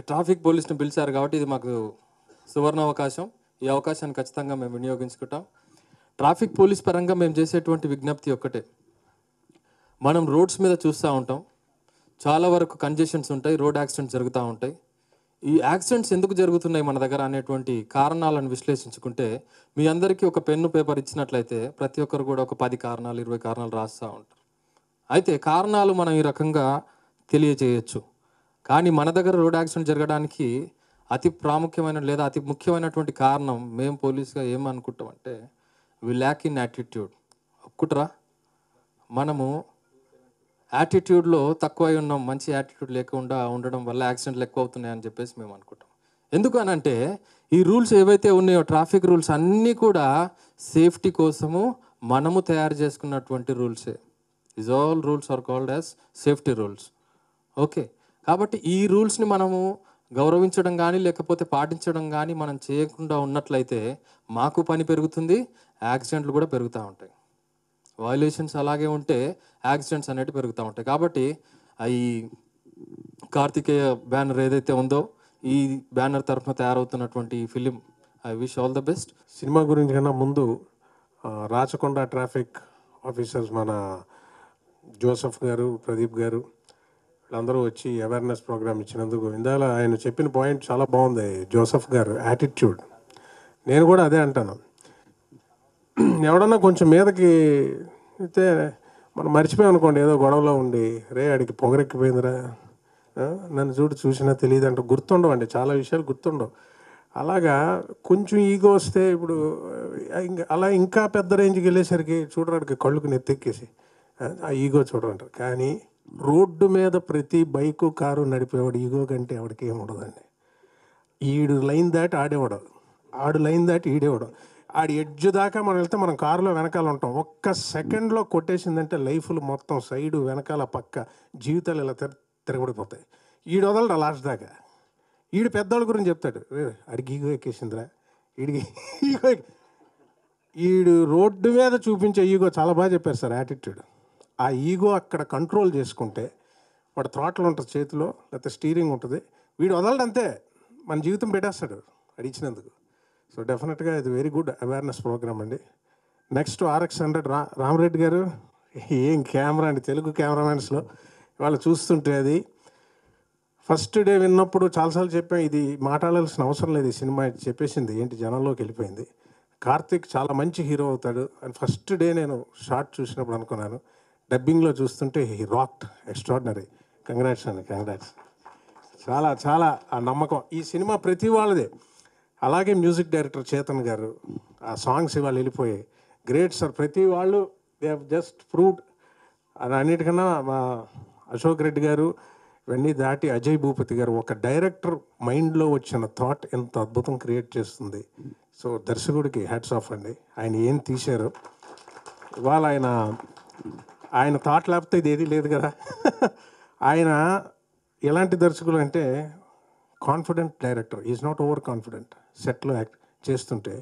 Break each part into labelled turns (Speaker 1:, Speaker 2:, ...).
Speaker 1: Traffic పోలీస్ని పిలిచారు కాబట్టి ఇది మాకు సువర్ణ అవకాశం ఈ అవకాశాన్ని ఖచ్చితంగా మేము వినియోగించుకుంటాం ట్రాఫిక్ పోలీస్ పరంగా మేము చేసేటువంటి విజ్ఞప్తి ఒక్కటే మనం రోడ్స్ మీద చూస్తూ ఉంటాం చాలా వరకు కంజెషన్స్ ఉంటాయి రోడ్ యాక్సిడెంట్స్ జరుగుతూ ఉంటాయి ఈ యాక్సిడెంట్స్ ఎందుకు జరుగుతున్నాయి మన దగ్గర అనేటువంటి కారణాలను విశ్లేషించుకుంటే మీ అందరికీ ఒక పెన్ను పేపర్ ఇచ్చినట్లయితే ప్రతి ఒక్కరు కూడా ఒక పది కారణాలు ఇరవై కారణాలు రాస్తూ ఉంటారు అయితే కారణాలు మనం ఈ రకంగా తెలియజేయచ్చు కానీ మన దగ్గర రోడ్ యాక్సిడెంట్ జరగడానికి అతి ప్రాముఖ్యమైన లేదా అతి ముఖ్యమైనటువంటి కారణం మేము పోలీసుగా ఏమనుకుంటామంటే వి ల్యాక్ ఇన్ యాటిట్యూడ్ ఒప్పుకుంటారా మనము యాటిట్యూడ్లో తక్కువ అయి ఉన్నాం మంచి యాటిట్యూడ్ లేకుండా ఉండడం వల్ల యాక్సిడెంట్లు ఎక్కువ అవుతున్నాయి అని చెప్పేసి మేము అనుకుంటాం ఎందుకు అని అంటే ఈ రూల్స్ ఏవైతే ఉన్నాయో ట్రాఫిక్ రూల్స్ అన్నీ కూడా సేఫ్టీ కోసము మనము తయారు చేసుకున్నటువంటి రూల్సే is all rules are called as safety rules okay కాబట్టి ఈ రూల్స్ని మనము గౌరవించడం కానీ లేకపోతే పాటించడం కానీ మనం చేయకుండా ఉన్నట్లయితే మాకు పని పెరుగుతుంది యాక్సిడెంట్లు కూడా పెరుగుతూ ఉంటాయి వయలేషన్స్ అలాగే ఉంటే యాక్సిడెంట్స్ అనేవి పెరుగుతూ ఉంటాయి కాబట్టి ఆ ఈ కార్తికేయ బ్యానర్ ఏదైతే ఉందో ఈ బ్యానర్ తరఫున తయారవుతున్నటువంటి ఈ film I wish all the best
Speaker 2: cinema గురించి కన్నా ముందు ఆ, రాచకొండ ట్రాఫిక్ ఆఫీసర్స్ మన జోసఫ్ గారు ప్రదీప్ గారు వీళ్ళందరూ వచ్చి అవేర్నెస్ ప్రోగ్రామ్ ఇచ్చినందుకు ఇందాక ఆయన చెప్పిన పాయింట్ చాలా బాగుంది జోసఫ్ గారు యాటిట్యూడ్ నేను కూడా అదే అంటాను ఎవడన్నా కొంచెం మీదకి అయితే మనం మర్చిపోయాం అనుకోండి ఏదో గొడవలో ఉండి రే ఆడికి పొగరెక్కిపోయిందిరా ఆ, నన్ను చూడు చూసినా తెలియదు అంటే గుర్తుండవు అండి చాలా విషయాలు గుర్తుండవు అలాగా కొంచెం ఈగో వస్తే ఇప్పుడు ఆ, ఇంకా అలా ఇంకా పెద్ద రేంజ్కి వెళ్ళేసరికి చూడరాడికి కళ్ళుకు నెత్తెక్కేసి ఆ, ఆ ఈగో చూడరంటారు కానీ రోడ్డు మీద ప్రతి బైకు కారు నడిపేవాడు ఈగో కంటే ఎవరికి ఏమి ఉండదండి ఈడు లైన్ దాటి ఆడేవాడు ఆడు లైన్ దాటి ఈడేవాడు ఆడి ఎడ్జ్ దాకా మనం వెళ్తే మనం కారులో వెనకాల ఉంటాం ఒక్క సెకండ్లో కొట్టేసిందంటే లైఫ్లు మొత్తం సైడు వెనకాల పక్క జీవితాలు ఇలా తిర తిరగబడిపోతాయి ఈడు వదలడు లాస్ట్ దాకా ఈడు పెద్దవాళ్ళ గురించి చెప్తాడు "రే, ఆడికి ఈగో ఎక్కేసిందిరా ఈడికి ఈగో ఎక్కి-" ఈడు రోడ్డు మీద చూపించే ఈగో చాలా బాగా చెప్పారు సార్ యాటిట్యూడ్ ఆ ఈగో అక్కడ కంట్రోల్ చేసుకుంటే వాడు థ్రాట్లు ఉంటుంది చేతిలో లేకపోతే స్టీరింగ్ ఉంటుంది వీడు వదలడు అంతే మన జీవితం పెట్టేస్తాడు అడిచినందుకు సో డెఫినెట్గా ఇది వెరీ గుడ్ అవేర్నెస్ ప్రోగ్రామ్ అండి నెక్స్ట్ ఆర్ఎక్స్ హండ్రెడ్ రా రామరెడ్డి గారు ఏం కెమెరా అండి తెలుగు కెమెరామెన్స్లో వాళ్ళు చూస్తుంటే అది ఫస్ట్ డే విన్నప్పుడు చాలాసార్లు చెప్పాం ఇది మాట్లాడాల్సిన అవసరం లేదు ఈ సినిమా చెప్పేసింది ఏంటి జనంలోకి వెళ్ళిపోయింది కార్తిక్ చాలా మంచి హీరో అవుతాడు అని ఫస్ట్ డే నేను షార్ట్ చూసినప్పుడు అనుకున్నాను డబ్బింగ్లో చూస్తుంటే హీ రాక్డ్ ఎక్స్ట్రాడినరీ కంగ్రాట్స్ అండి కంగ్రాట్స్ చాలా చాలా ఆ నమ్మకం ఈ సినిమా ప్రతి వాళ్ళదే అలాగే మ్యూజిక్ డైరెక్టర్ చేతన్ గారు ఆ సాంగ్స్ ఇవాళ వెళ్ళిపోయాయి గ్రేట్ సార్ ప్రతి వాళ్ళు దే హ్యావ్ జస్ట్ ప్రూవ్డ్ అది అన్నిటికన్నా మా అశోక్ రెడ్డి గారు ఇవన్నీ దాటి అజయ్ భూపతి గారు ఒక డైరెక్టర్ మైండ్లో వచ్చిన థాట్ ఎంత అద్భుతం క్రియేట్ చేస్తుంది సో దర్శకుడికి హ్యాట్స్ ఆఫ్ అండి ఆయన ఏం తీశారు ఇవాళ ఆయన ఆయన థాట్ లేకపోతే ఇది ఏది లేదు కదా ఆయన ఎలాంటి దర్శకులు అంటే confident director is not over confident సెట్లో యాక్ట్ చేస్తుంటే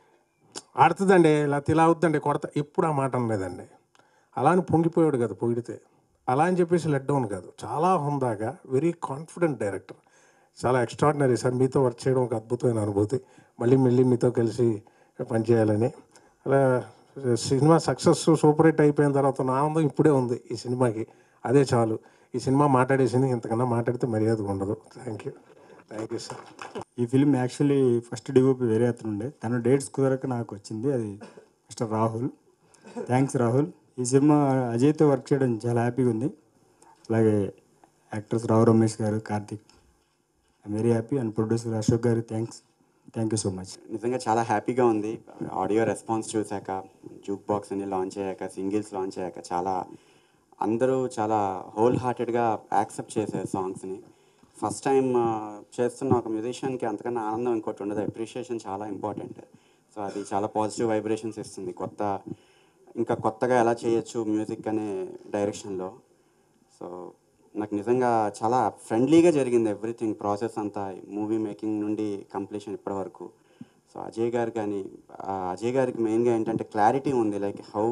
Speaker 2: ఆడుతుందండి లేకపోతే ఇలా అవుతుందండి కొడత ఎప్పుడు ఆ మాట అనలేదండి అలా అని పొంగిపోయాడు కదా పొగిడితే అలా అని చెప్పేసి లెట్ డౌన్ కాదు చాలా హుందాగా వెరీ కాన్ఫిడెంట్ డైరెక్టర్ చాలా ఎక్స్ట్రాడినరీ సార్ మీతో వర్క్ చేయడం ఒక అద్భుతమైన అనుభూతి మళ్ళీ మళ్ళీ మీతో కలిసి పనిచేయాలని అలా సినిమా సక్సెస్ సూపర్ హిట్ అయిపోయిన తర్వాత నా ఆనందం ఇప్పుడే ఉంది ఈ సినిమాకి అదే చాలు ఈ సినిమా మాట్లాడేసింది ఇంతకన్నా మాట్లాడితే మర్యాద ఉండదు thank you thank you sir
Speaker 3: ఈ ఫిల్మ్ యాక్చువల్లీ ఫస్ట్ డిఓపి వేరే అతను ఉండే తన డేట్స్ కుదరక నాకు వచ్చింది అది మిస్టర్ రాహుల్ థ్యాంక్స్ రాహుల్ ఈ సినిమా అజయ్తో వర్క్ చేయడం చాలా హ్యాపీగా ఉంది అలాగే యాక్టర్స్ రావు రమేష్ గారు Karthik I'm very happy and producer Ashok గారు thanks thank you so much
Speaker 4: నిజంగా చాలా హ్యాపీగా ఉంది ఆడియో రెస్పాన్స్ చూశాక జూక్ బాక్స్ అని లాంచ్ అయ్యాక సింగిల్స్ లాంచ్ అయ్యాక చాలా అందరూ చాలా హోల్ హార్టెడ్గా యాక్సెప్ట్ చేశారు సాంగ్స్ని ఫస్ట్ టైం చేస్తున్న ఒక మ్యూజిషియన్కి అంతకన్నా ఆనందం ఇంకోటి ఉండదు అప్రిషియేషన్ చాలా ఇంపార్టెంట్ సో అది చాలా పాజిటివ్ వైబ్రేషన్స్ ఇస్తుంది కొత్త ఇంకా కొత్తగా ఎలా చేయొచ్చు మ్యూజిక్ అనే డైరెక్షన్లో సో నాకు నిజంగా చాలా ఫ్రెండ్లీగా జరిగింది ఎవ్రీథింగ్ ప్రాసెస్ అంతా మూవీ మేకింగ్ నుండి కంప్లీషన్ ఇప్పటి వరకు సో అజయ్ గారు కానీ ఆ అజయ్ గారికి మెయిన్గా ఏంటంటే క్లారిటీ ఉంది లైక్ హౌ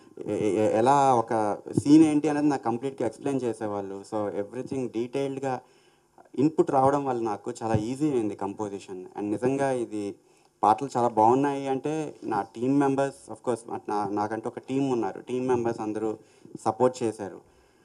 Speaker 4: ఎలా ఒక సీన్ ఏంటి అనేది నాకు కంప్లీట్గా ఎక్స్ప్లెయిన్ చేసేవాళ్ళు సో ఎవ్రీథింగ్ డీటెయిల్డ్గా ఇన్పుట్ రావడం వల్ల నాకు చాలా ఈజీ అయింది కంపోజిషన్ అండ్ నిజంగా ఇది పాటలు చాలా బాగున్నాయి అంటే నా టీం మెంబర్స్ ఆఫ్ కోర్స్ నా నాకంటే ఒక టీం ఉన్నారు టీం మెంబర్స్ అందరూ సపోర్ట్ చేశారు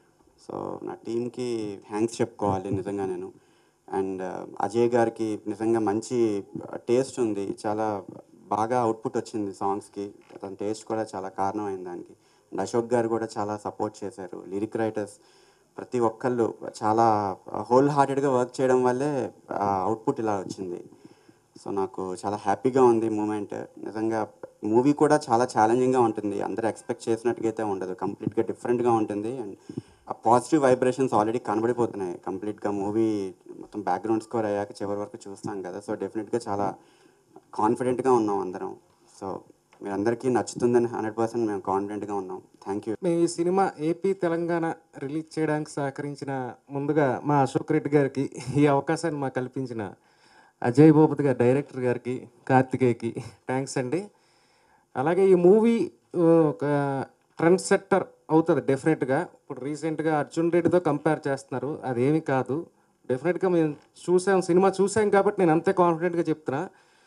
Speaker 4: సో నా టీంకి థ్యాంక్స్ చెప్పుకోవాలి నిజంగా నేను అండ్ అజయ్ గారికి నిజంగా మంచి టేస్ట్ ఉంది చాలా బాగా అవుట్పుట్ వచ్చింది సాంగ్స్కి తన టేస్ట్ కూడా చాలా కారణమైంది దానికి అండ్ అశోక్ గారు కూడా చాలా సపోర్ట్ చేశారు లిరిక్ రైటర్స్ ప్రతి ఒక్కళ్ళు చాలా హోల్ హార్టెడ్గా వర్క్ చేయడం వల్లే అవుట్పుట్ ఇలా వచ్చింది సో నాకు చాలా హ్యాపీగా ఉంది మూమెంట్ నిజంగా మూవీ కూడా చాలా ఛాలెంజింగ్గా ఉంటుంది అందరూ ఎక్స్పెక్ట్ చేసినట్టుగా అయితే ఉండదు కంప్లీట్గా డిఫరెంట్గా ఉంటుంది అండ్ ఆ పాజిటివ్ వైబ్రేషన్స్ ఆల్రెడీ కనబడిపోతున్నాయి కంప్లీట్గా మూవీ మొత్తం బ్యాక్గ్రౌండ్ స్కోర్ అయ్యాక చివరి వరకు చూస్తాం కదా సో డెఫినెట్గా చాలా కాన్ఫిడెంట్గా ఉన్నాం అందరం సో మీరందరికీ నచ్చుతుందని హండ్రెడ్ పర్సెంట్ మేము కాన్ఫిడెంట్గా ఉన్నాం థ్యాంక్ యూ
Speaker 5: మేము ఈ సినిమా ఏపీ తెలంగాణ రిలీజ్ చేయడానికి సహకరించిన ముందుగా మా అశోక్ రెడ్డి గారికి ఈ అవకాశాన్ని మాకు కల్పించిన అజయ్ భూపతి గారి డైరెక్టర్ గారికి కార్తికేయకి థ్యాంక్స్ అండి అలాగే ఈ మూవీ ఒక ట్రెండ్ సెట్టర్ అవుతుంది డెఫినెట్గా ఇప్పుడు రీసెంట్గా అర్జున్ రెడ్డితో కంపేర్ చేస్తున్నారు అదేమి కాదు డెఫినెట్గా మేము చూసాం సినిమా చూసాం కాబట్టి నేను అంతే కాన్ఫిడెంట్గా చెప్తున్నా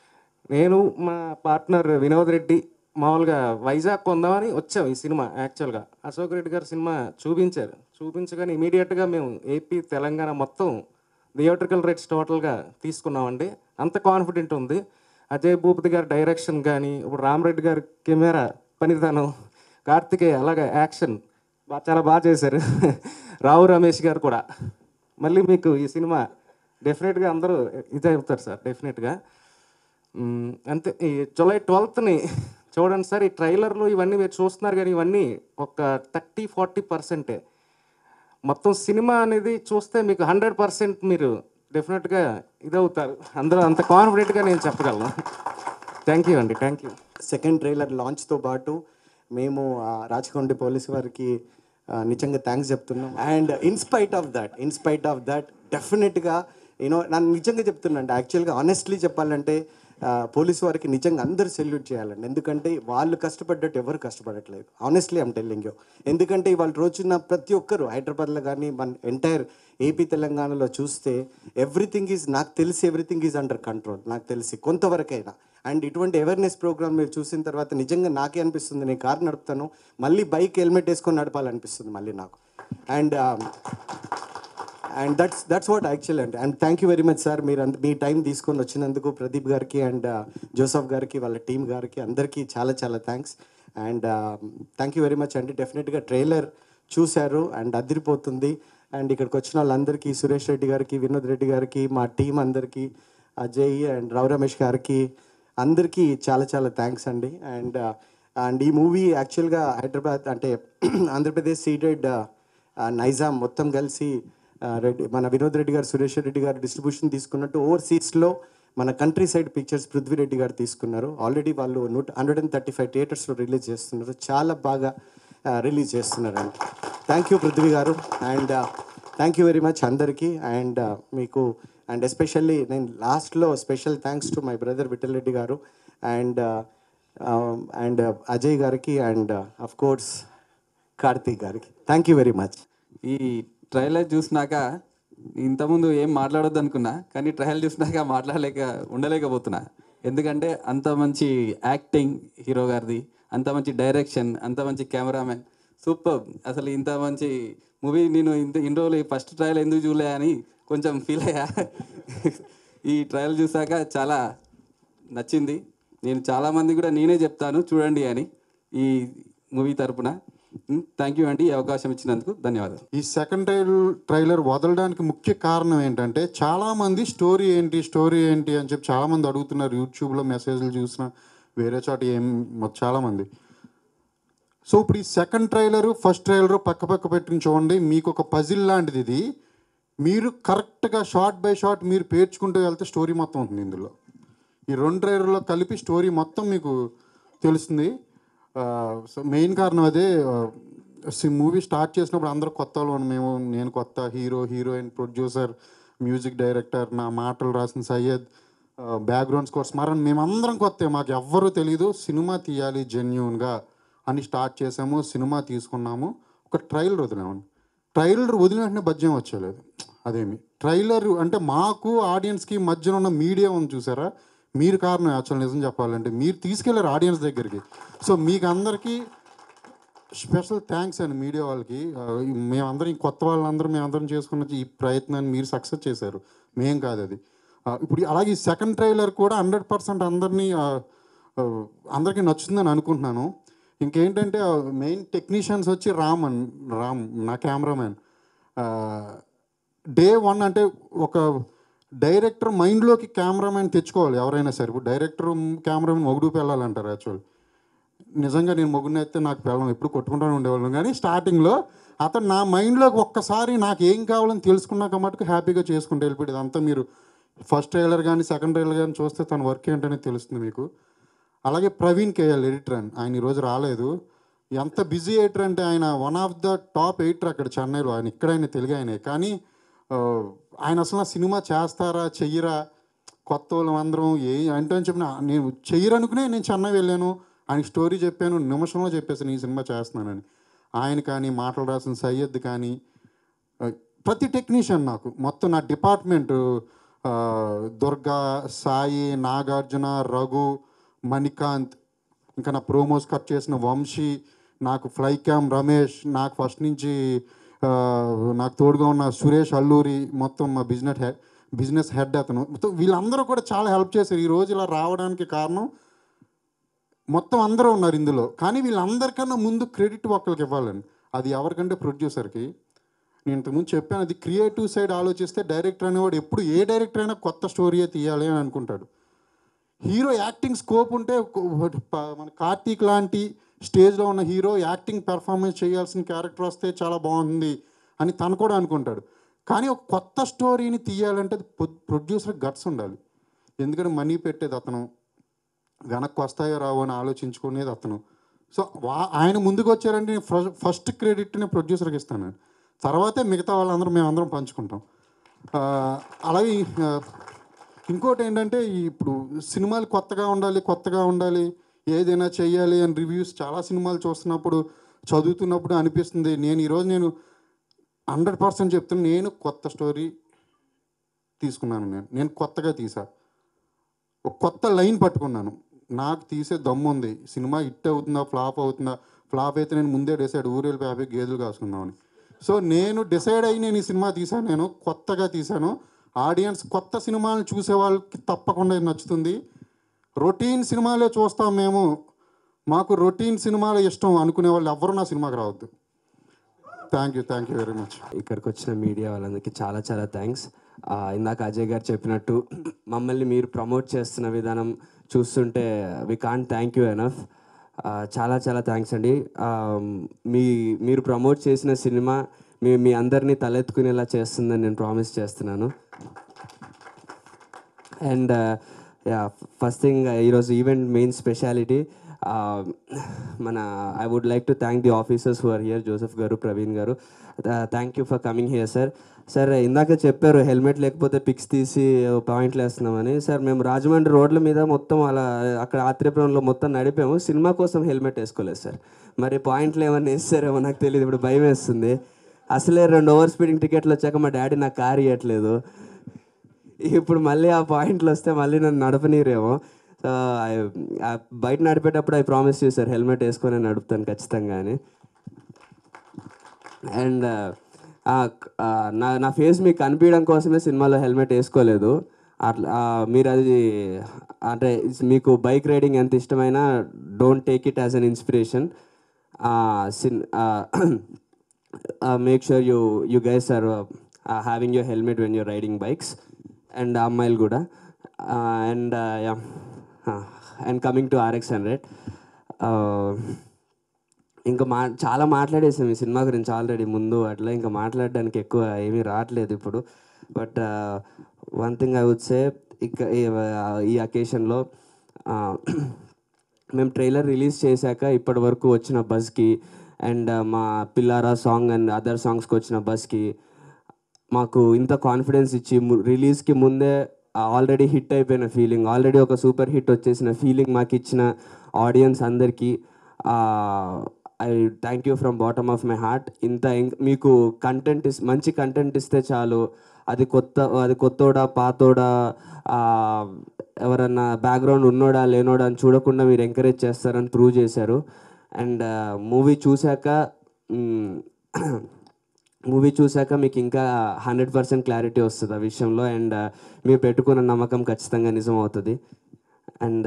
Speaker 5: నేను మా పార్ట్నర్ వినోద్ రెడ్డి మామూలుగా వైజాగ్ కొందామని వచ్చాం ఈ సినిమా యాక్చువల్గా అశోక్ రెడ్డి గారు సినిమా చూపించారు చూపించగానే ఇమీడియట్గా మేము ఏపీ తెలంగాణ మొత్తం థియేట్రికల్ రేట్స్ టోటల్గా తీసుకున్నామండి అంత కాన్ఫిడెంట్ ఉంది అజయ్ భూపతి గారి డైరెక్షన్ కానీ ఇప్పుడు రామరెడ్డి గారి కెమెరా పనితనం కార్తికేయ అలాగే యాక్షన్ బాగా చాలా బాగా చేశారు రావు రమేష్ గారు కూడా మళ్ళీ మీకు ఈ సినిమా డెఫినెట్గా అందరూ ఇదే అవుతారు సార్ డెఫినెట్గా మ్మ్. అంతే ఈ జూలై ట్వెల్త్ని చూడండి సార్ ఈ ట్రైలర్లు ఇవన్నీ మీరు చూస్తున్నారు కానీ ఇవన్నీ ఒక థర్టీ ఫార్టీ పర్సెంటే మొత్తం సినిమా అనేది చూస్తే మీకు హండ్రెడ్ పర్సెంట్ మీరు డెఫినెట్గా ఇదవుతారు అందులో అంత కాన్ఫిడెంట్గా నేను చెప్పగలను థ్యాంక్ యూ అండి థ్యాంక్ యూ
Speaker 6: సెకండ్ ట్రైలర్ లాంచ్తో పాటు మేము ఆ, రాచకొండ పోలీస్ వారికి ఆ, నిజంగా థ్యాంక్స్ చెప్తున్నాం and in spite of that in spite of that డెఫినెట్గా యూనో నన్ను నిజంగా చెప్తున్నాండి యాక్చువల్గా ఆనెస్ట్లీ చెప్పాలంటే ఆ, పోలీస్ వారికి నిజంగా అందరూ సెల్యూట్ చేయాలండి ఎందుకంటే వాళ్ళు కష్టపడ్డట్టు ఎవరు కష్టపడట్లేదు ఆనెస్ట్లీ ఐమ్ టెల్లింగ్ యూ ఎందుకంటే ఇవాళ రోజున ప్రతి ఒక్కరు హైదరాబాద్లో కానీ మన ఎంటైర్ ఏపీ తెలంగాణలో చూస్తే ఎవ్రీథింగ్ ఈజ్ నాకు తెలిసి ఎవ్రీథింగ్ ఈజ్ అండర్ కంట్రోల్ నాకు తెలిసి కొంతవరకైనా అండ్ ఇటువంటి అవేర్నెస్ ప్రోగ్రామ్ మీరు చూసిన తర్వాత నిజంగా నాకే అనిపిస్తుంది నేను కారు నడుపుతాను మళ్ళీ బైక్ హెల్మెట్ వేసుకొని నడపాలనిపిస్తుంది మళ్ళీ నాకు and and that's that's what actual అండి and thank you very much sir మీరు అంత మీ టైం తీసుకొని వచ్చినందుకు ప్రదీప్ గారికి అండ్ జోసఫ్ గారికి వాళ్ళ టీం గారికి అందరికీ చాలా చాలా thanks and thank you very much అండి డెఫినెట్గా ట్రైలర్ చూశారు అండ్ అదిరిపోతుంది అండ్ ఇక్కడికి వచ్చిన వాళ్ళందరికీ సురేష్ రెడ్డి గారికి వినోద్ రెడ్డి గారికి మా టీం అందరికీ అజయ్ అండ్ రావు రమేష్ గారికి అందరికీ చాలా చాలా థ్యాంక్స్ అండి అండ్ అండ్ ఈ మూవీ యాక్చువల్గా హైదరాబాద్ అంటే ఆంధ్రప్రదేశ్ సీటెడ్ నైజాం మొత్తం కలిసి ఆ, రెడ్డి మన వినోద్ రెడ్డి గారు సురేష్ రెడ్డి గారు డిస్ట్రిబ్యూషన్ తీసుకున్నట్టు ఓవర్సీస్లో మన కంట్రీ సైడ్ పిక్చర్స్ పృథ్వీరెడ్డి గారు తీసుకున్నారు ఆల్రెడీ వాళ్ళు నూట హండ్రెడ్ అండ్ థర్టీ ఫైవ్ థియేటర్స్లో రిలీజ్ చేస్తున్నారు చాలా బాగా రిలీజ్ చేస్తున్నారండి థ్యాంక్ యూ పృథ్వీ గారు and thank you very much అందరికీ అండ్ మీకు అండ్ ఎస్పెషల్లీ నేను లాస్ట్లో special thanks to my brother Vithal Reddy గారు అండ్ అండ్ అజయ్ గారికి అండ్ అఫ్ కోర్స్ కార్తీక్ గారికి థ్యాంక్ యూ వెరీ మచ్
Speaker 7: ఈ ట్రైలర్ చూసినాక ఇంతకుముందు ఏం మాట్లాడొద్దు అనుకున్నా కానీ ట్రైలర్ చూసినాక మాట్లాడలేక ఉండలేకపోతున్నా ఎందుకంటే అంత మంచి యాక్టింగ్ హీరో గారిది అంత మంచి డైరెక్షన్ అంత మంచి కెమెరామెన్ సూపర్ అసలు ఇంత మంచి మూవీ నేను ఇంత ఇన్ని రోజులు ఫస్ట్ ట్రయల్ ఎందుకు చూడలే అని కొంచెం ఫీల్ అయ్యా ఈ ట్రయల్ చూసాక చాలా నచ్చింది నేను చాలామంది కూడా నేనే చెప్తాను చూడండి అని ఈ మూవీ తరపున థ్యాంక్ యూ అండి ఈ అవకాశం ఇచ్చినందుకు ధన్యవాదాలు
Speaker 8: ఈ సెకండ్ ట్రైల్ ట్రైలర్ వదలడానికి ముఖ్య కారణం ఏంటంటే చాలామంది స్టోరీ ఏంటి స్టోరీ ఏంటి అని చెప్పి చాలామంది అడుగుతున్నారు యూట్యూబ్లో మెసేజ్లు చూసిన వేరే చోట ఏం మొ- చాలామంది సో ఇప్పుడు ఈ సెకండ్ ట్రైలర్ ఫస్ట్ ట్రైలర్ పక్క పక్క పెట్టుకుని చూడండి మీకు ఒక పజిల్ లాంటిది ఇది మీరు కరెక్ట్గా షార్ట్ బై షార్ట్ మీరు పేర్చుకుంటూ వెళ్తే స్టోరీ మొత్తం ఉంటుంది ఇందులో ఈ రెండు ట్రైలర్లో కలిపి స్టోరీ మొత్తం మీకు తెలుస్తుంది ఆ, సో మెయిన్ కారణం అదే మూవీ స్టార్ట్ చేసినప్పుడు అందరూ కొత్త వాళ్ళు మేము నేను కొత్త hero heroine producer music director నా మాటలు రాసిన సయ్యద్ బ్యాక్గ్రౌండ్ స్కోర్ స్మరణ్ మేమందరం కొత్త మాకు ఎవ్వరూ తెలియదు సినిమా తీయాలి జెన్యున్గా అని స్టార్ట్ చేసాము సినిమా తీసుకున్నాము ఒక ట్రైలర్ వదిలాము ట్రైలర్ వదిలిన వెంటనే బడ్జెట్ వచ్చేలేదు అదేమి ట్రైలర్ అంటే మాకు ఆడియన్స్కి మధ్యన ఉన్న మీడియా ఉంది చూసారా మీరు కారణం యాక్చువల్ నిజం చెప్పాలంటే మీరు తీసుకెళ్లారు ఆడియన్స్ దగ్గరికి సో మీకు అందరికీ స్పెషల్ థ్యాంక్స్ అండి మీడియా వాళ్ళకి ఆ, ఈ మేమందరం ఈ కొత్త వాళ్ళందరం మేమందరం చేసుకున్న ఈ ప్రయత్నాన్ని మీరు సక్సెస్ చేశారు మేం కాదు అది ఆ, ఇప్పుడు అలాగే ఈ సెకండ్ ట్రైలర్ కూడా హండ్రెడ్ పర్సెంట్ అందరినీ ఆ, ఆ, అందరికీ నచ్చుతుందని అనుకుంటున్నాను ఇంకేంటంటే మెయిన్ టెక్నీషియన్స్ వచ్చి రామ్ అన్ రామ్ నా కెమెరామ్యాన్ డే వన్ అంటే ఒక డైరెక్టర్ మైండ్లోకి కెమెరామ్యాన్ తెచ్చుకోవాలి ఎవరైనా సరే ఇప్పుడు డైరెక్టర్ కెమెరామెన్ మొగుడు వెళ్ళాలంటారు యాక్చువల్ నిజంగా నేను మొగ్గుని అయితే నాకు పిల్లలు ఎప్పుడు కొట్టుకుంటూనే ఉండేవాళ్ళం కానీ స్టార్టింగ్లో అతను నా మైండ్లోకి ఒక్కసారి నాకు ఏం కావాలని తెలుసుకున్నాక మటుకు హ్యాపీగా చేసుకుంటూ వెళ్ళిపోయేది అంతా మీరు ఫస్ట్ ట్రైలర్ కానీ సెకండ్ ట్రైలర్ కానీ చూస్తే తన వర్క్ ఏంటనే తెలుస్తుంది మీకు అలాగే ప్రవీణ్ కేఎల్ ఎడిటర్ అని ఆయన ఈరోజు రాలేదు ఎంత బిజీ ఎడిటర్ అంటే ఆయన one of the top editor అక్కడ చెన్నైలో ఆయన ఇక్కడ ఆయన తెలుగు ఆయనే కానీ ఆ, ఆయన అసలు నా సినిమా చేస్తారా చెయ్యరా కొత్త వాళ్ళం అందరం ఏ అంటే అని చెప్పిన నేను చెయ్యరనుకునే నేను చెన్నై వెళ్ళాను ఆయనకి స్టోరీ చెప్పాను నిమిషంలో చెప్పేసాను ఈ సినిమా చేస్తున్నానని ఆయన కానీ మాటలు రాసిన సయ్యద్ కానీ ఆ, ప్రతి టెక్నీషియన్ నాకు మొత్తం నా డిపార్ట్మెంట్ ఆ, దుర్గా సాయి నాగార్జున రఘు మణికాంత్ ఇంకా నా ప్రోమోస్ కట్ చేసిన వంశీ నాకు ఫ్లై క్యామ్ రమేష్ నాకు ఫస్ట్ నుంచి ఆ, నాకు తోడుగా ఉన్న సురేష్ అల్లూరి మొత్తం మా బిజినెస్ హెడ్ బిజినెస్ హెడ్ అతను మొత్తం వీళ్ళందరూ కూడా చాలా హెల్ప్ చేశారు ఈ రోజు ఇలా రావడానికి కారణం మొత్తం అందరూ ఉన్నారు ఇందులో కానీ వీళ్ళందరికన్నా ముందు క్రెడిట్ ఒక్కరికి ఇవ్వాలండి అది ఎవరికంటే ప్రొడ్యూసర్కి నేను ఇంతకుముందు చెప్పాను అది క్రియేటివ్ సైడ్ ఆలోచిస్తే డైరెక్టర్ అనేవాడు ఎప్పుడు ఏ డైరెక్టర్ అయినా కొత్త స్టోరీయే తీయాలి అని అనుకుంటాడు హీరో యాక్టింగ్ స్కోప్ ఉంటే ఒక- ప- మన కార్తీక్ లాంటి స్టేజ్లో ఉన్న హీరో యాక్టింగ్ పెర్ఫార్మెన్స్ చేయాల్సిన క్యారెక్టర్ వస్తే చాలా బాగుంది అని తను కూడా అనుకుంటాడు కానీ ఒక కొత్త స్టోరీని తీయాలంటే అది ప్రొడ్యూసర్ గట్స్ ఉండాలి ఎందుకంటే మనీ పెట్టేది అతను వెనక్కి వస్తాయో రావో అని ఆలోచించుకునేది అతను సో వా ఆయన ముందుకు వచ్చారంటే నేను ఫస్ట్ ఫస్ట్ క్రెడిట్ నేను ప్రొడ్యూసర్కి ఇస్తాను తర్వాతే మిగతా వాళ్ళందరూ మేమందరం పంచుకుంటాం ఆ, అలాగే ఆ, ఇంకోటి ఏంటంటే ఈ ఇప్పుడు సినిమాలు కొత్తగా ఉండాలి కొత్తగా ఉండాలి ఏదైనా చెయ్యాలి అని రివ్యూస్ చాలా సినిమాలు చూస్తున్నప్పుడు చదువుతున్నప్పుడు అనిపిస్తుంది నేను ఈరోజు నేను హండ్రెడ్ పర్సెంట్ చెప్తున్నాను నేను కొత్త స్టోరీ తీసుకున్నాను నేను నేను కొత్తగా తీసా ఒక కొత్త లైన్ పట్టుకున్నాను నాకు తీసే దమ్ము ఉంది సినిమా హిట్ అవుతుందా ఫ్లాప్ అవుతుందా ఫ్లాప్ అయితే నేను ముందే డిసైడ్ ఊరేళ్ళి పేపే గేదెలు కాసుకుందామని సో నేను డిసైడ్ అయ్యి నేను ఈ సినిమా తీశాను నేను కొత్తగా తీశాను ఆడియన్స్ కొత్త సినిమాలను చూసే వాళ్ళకి తప్పకుండా ఇది నచ్చుతుంది రొటీన్ సినిమాలే చూస్తాం మేము మాకు రొటీన్ సినిమాలు ఇష్టం అనుకునే వాళ్ళు ఎవరు నా సినిమాకి రావద్దు thank you thank you very much
Speaker 9: ఇక్కడికి వచ్చిన మీడియా వాళ్ళందరికీ చాలా చాలా థ్యాంక్స్ ఇందాక అజయ్ గారు చెప్పినట్టు మమ్మల్ని మీరు ప్రమోట్ చేస్తున్న విధానం చూస్తుంటే we can't thank you enough చాలా చాలా థ్యాంక్స్ అండి ఆ, మీ మీరు ప్రమోట్ చేసిన సినిమా మీ మీ అందరినీ తలెత్తుకునేలా చేస్తుందని నేను ప్రామిస్ చేస్తున్నాను అండ్ యా ఫస్ట్ థింగ్ ఈరోజు ఈవెంట్ మెయిన్ స్పెషాలిటీ మన I would like to thank the officers who are here Joseph గారు ప్రవీణ్ గారు thank you for coming here sir sir ఇందాక చెప్పారు హెల్మెట్ లేకపోతే పిక్స్ తీసి పాయింట్లు వేస్తున్నామని సార్ మేము రాజమండ్రి రోడ్ల మీద మొత్తం అలా అక్కడ ఆత్రేయపురంలో మొత్తం నడిపాము సినిమా కోసం హెల్మెట్ వేసుకోలేదు సార్ మరి పాయింట్లు ఏమన్నా వేస్తారేమో నాకు తెలియదు ఇప్పుడు భయం వేస్తుంది అసలే రెండు ఓవర్ స్పీడింగ్ టికెట్లు వచ్చాక మా డాడీ నాకు కార్ ఇవ్వట్లేదు ఇప్పుడు మళ్ళీ ఆ పాయింట్లు వస్తే మళ్ళీ నన్ను నడపనీరేమో సో బయట నడిపేటప్పుడు ఐ ప్రామిస్ చేశారు హెల్మెట్ వేసుకొని నడుపుతాను ఖచ్చితంగా అని అండ్ నా నా ఫేస్ మీకు కనిపించడం కోసమే సినిమాలో హెల్మెట్ వేసుకోలేదు అట్లా ఆ, మీరు అది అంటే మీకు బైక్ రైడింగ్ ఎంత ఇష్టమైనా don't take it as an inspiration sin make sure you you guys are having your helmet when your riding bikes and అమ్మాయిలు కూడా and and coming to RX hundred ఇంకా మా చాలా మాట్లాడేసాం ఈ సినిమా గురించి ఆల్రెడీ ముందు అట్లా ఇంకా మాట్లాడడానికి ఎక్కువ ఏమీ రావట్లేదు ఇప్పుడు but one thing I would say ఇక ఈ- ఈ అకేషన్లో మేము ట్రైలర్ రిలీజ్ చేశాక ఇప్పటి వరకు వచ్చిన బస్కి అండ్ మా పిల్లారా సాంగ్ అండ్ అదర్ సాంగ్స్కి వచ్చిన బస్కి మాకు ఇంత కాన్ఫిడెన్స్ ఇచ్చి రిలీజ్కి ముందే ఆల్రెడీ హిట్ అయిపోయిన ఫీలింగ్ ఆల్రెడీ ఒక సూపర్ హిట్ వచ్చేసిన ఫీలింగ్ మాకు ఇచ్చిన ఆడియన్స్ అందరికీ I thank you from bottom of my heart ఇంత ఇం- మీకు కంటెంట్ ఇస్ మంచి కంటెంట్ ఇస్తే చాలు అది కొత్త అది కొత్తోడా పాతోడా ఆ, ఎవరన్నా బ్యాక్గ్రౌండ్ ఉన్నోడా లేనోడా అని చూడకుండా మీరు ఎంకరేజ్ చేస్తారని ప్రూవ్ చేశారు అండ్ మూవీ చూశాక మూవీ చూశాక మీకు ఇంకా హండ్రెడ్ పర్సెంట్ క్లారిటీ వస్తుంది ఆ విషయంలో అండ్ మీరు పెట్టుకున్న నమ్మకం ఖచ్చితంగా నిజం అవుతుంది అండ్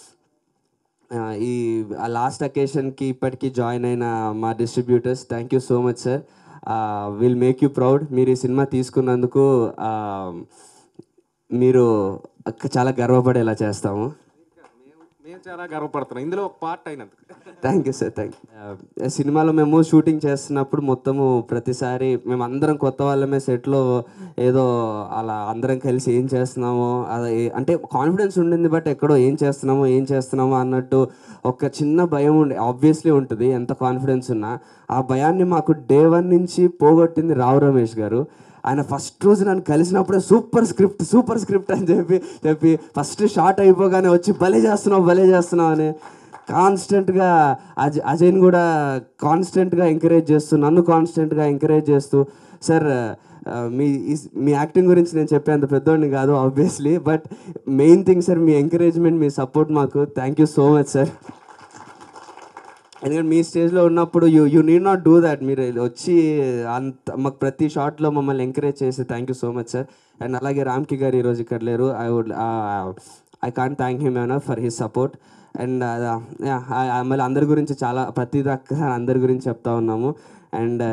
Speaker 9: ఈ లాస్ట్ అకేషన్కి ఇప్పటికీ జాయిన్ అయిన మా distributors thank you so much sir will make you proud మీరు ఈ సినిమా తీసుకున్నందుకు ఆ, మీరు చాలా గర్వపడేలా చేస్తాము
Speaker 5: మేము చాలా గర్వపడుతున్నాం ఇందులో ఒక పార్ట్ అయినందుకు
Speaker 9: thank you sir thank you సినిమాలో మేము షూటింగ్ చేస్తున్నప్పుడు మొత్తము ప్రతిసారి మేము అందరం కొత్త వాళ్ళమే సెట్లో ఏదో అలా అందరం కలిసి ఏం చేస్తున్నామో అది అంటే కాన్ఫిడెన్స్ ఉండింది బట్ ఎక్కడో ఏం చేస్తున్నామో ఏం చేస్తున్నామో అన్నట్టు ఒక చిన్న భయం ఉండి ఆబ్వియస్లీ ఉంటుంది ఎంత కాన్ఫిడెన్స్ ఉన్నా ఆ భయాన్ని మాకు డే వన్ నుంచి పోగొట్టింది రావు రమేష్ గారు ఆయన ఫస్ట్ రోజు నన్ను కలిసినప్పుడే సూపర్ స్క్రిప్ట్ సూపర్ స్క్రిప్ట్ అని చెప్పి చెప్పి ఫస్ట్ షార్ట్ అయిపోగానే వచ్చి భలే చేస్తున్నావు భలే చేస్తున్నావు అని కాన్స్టెంట్గా అజయ్ అజయ్ని కూడా కాన్స్టెంట్గా ఎంకరేజ్ చేస్తూ నన్ను కాన్స్టెంట్గా ఎంకరేజ్ చేస్తూ సార్ ఆ, మీ ఈ- మీ యాక్టింగ్ గురించి నేను చెప్పేంత పెద్దోడిని కాదు obviously but main thing sir మీ ఎంకరేజ్మెంట్ మీ సపోర్ట్ మాకు thank you so much sir ఎందుకంటే మీ స్టేజ్లో ఉన్నప్పుడు you you need not do that మీరు వచ్చి అంత మాకు ప్రతి షాట్లో మమ్మల్ని ఎంకరేజ్ చేసి thank you so much sir and అలాగే రామ్కి గారు ఈరోజు ఇక్కడ లేరు I would I can't thank him enough for his support and మళ్ళీ అందరి గురించి చాలా ప్రతి దాకా అందరి గురించి చెప్తా ఉన్నాము and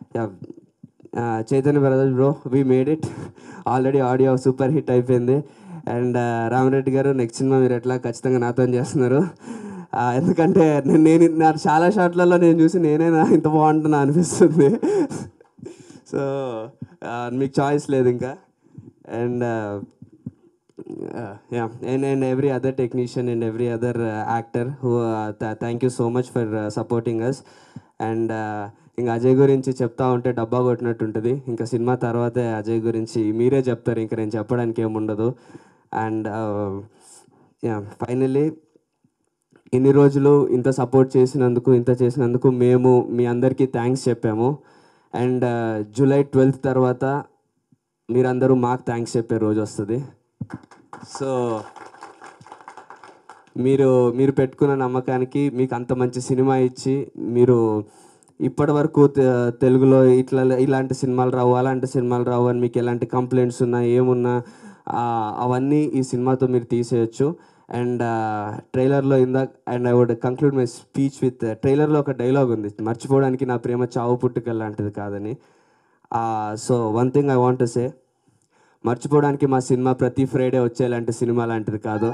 Speaker 9: Chaitanya brothers bro we made it already audio super hit అయిపోయింది అండ్ రామరెడ్డి గారు నెక్స్ట్ సినిమా మీరు ఎట్లా ఖచ్చితంగా నాతో చేస్తున్నారు ఆ, ఎందుకంటే నేను నేను నా చాలా షాట్లలో నేను చూసి నేనే నా ఇంత బాగుంటున్నా అనిపిస్తుంది సో మీకు చాయిస్ లేదు ఇంకా and yeah and and every other technician and every other uh, actor who uh, th- thank you so much for uh, supporting us and uh, ఇంకా అజయ్ గురించి చెప్తా ఉంటే డబ్బా కొట్టినట్టు ఉంటుంది ఇంకా సినిమా తర్వాతే అజయ్ గురించి మీరే చెప్తారు ఇంకా నేను చెప్పడానికి ఏముండదు అండ్ యా ఫైనలీ ఇన్ని రోజులు ఇంత సపోర్ట్ చేసినందుకు ఇంత చేసినందుకు మేము మీ అందరికీ థ్యాంక్స్ చెప్పాము అండ్ జూలై ట్వెల్త్ తర్వాత మీరందరూ మాకు థ్యాంక్స్ చెప్పే రోజు వస్తుంది సో మీరు మీరు పెట్టుకున్న నమ్మకానికి మీకు అంత మంచి సినిమా ఇచ్చి మీరు ఇప్పటి వరకు తె- తెలుగులో ఇట్లా ఇలాంటి సినిమాలు రావు అలాంటి సినిమాలు రావు అని మీకు ఎలాంటి కంప్లైంట్స్ ఉన్నా ఏమున్నా ఆ, అవన్నీ ఈ సినిమాతో మీరు తీసేయచ్చు అండ్ ట్రైలర్లో ఇందాక and I would conclude my speech with ట్రైలర్లో ఒక డైలాగ్ ఉంది మర్చిపోవడానికి నా ప్రేమ చావు పుట్టుక లాంటిది కాదని so one thing I want say మర్చిపోవడానికి మా సినిమా ప్రతి ఫ్రైడే వచ్చేలాంటి సినిమా లాంటిది కాదు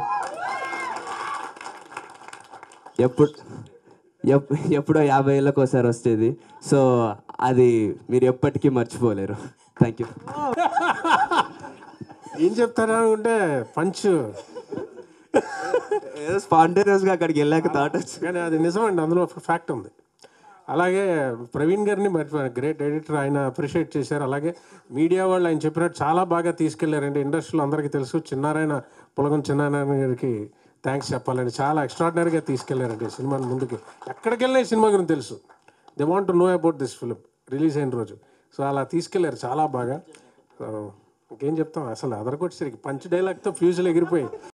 Speaker 9: ఎప్పుడు ఎప్ ఎప్పుడో యాభై ఏళ్ళకి ఒకసారి వచ్చేది సో అది మీరు ఎప్పటికీ మర్చిపోలేరు థ్యాంక్ యూ
Speaker 2: ఏం చెప్తారా ఉంటే పంచ్
Speaker 9: ఏదో స్పాంటేనియస్గా అక్కడికి వెళ్ళాక థాట్ వచ్చి
Speaker 2: కానీ అది నిజమండి అందులో ఒక ఫ్యాక్ట్ ఉంది అలాగే ప్రవీణ్ గారిని మర్చిపోయాను గ్రేట్ ఎడిటర్ ఆయన అప్రిషియేట్ చేశారు అలాగే మీడియా వాళ్ళు ఆయన చెప్పినట్టు చాలా బాగా తీసుకెళ్లారండి ఇండస్ట్రీలో అందరికీ తెలుసు చిన్నారాయణ పులగం చిన్నారాయణ గారికి థ్యాంక్స్ చెప్పాలండి చాలా ఎక్స్ట్రాడినరీగా తీసుకెళ్లారండి ఈ సినిమాని ముందుకు ఎక్కడికి వెళ్ళినా ఈ సినిమా గురించి తెలుసు they want to know about this film release అయిన రోజు సో అలా తీసుకెళ్లారు చాలా బాగా సో ఇంకేం చెప్తాం అసలు అదరకొచ్చేసరికి పంచ్ డైలాగ్తో ఫ్యూజులు ఎగిరిపోయి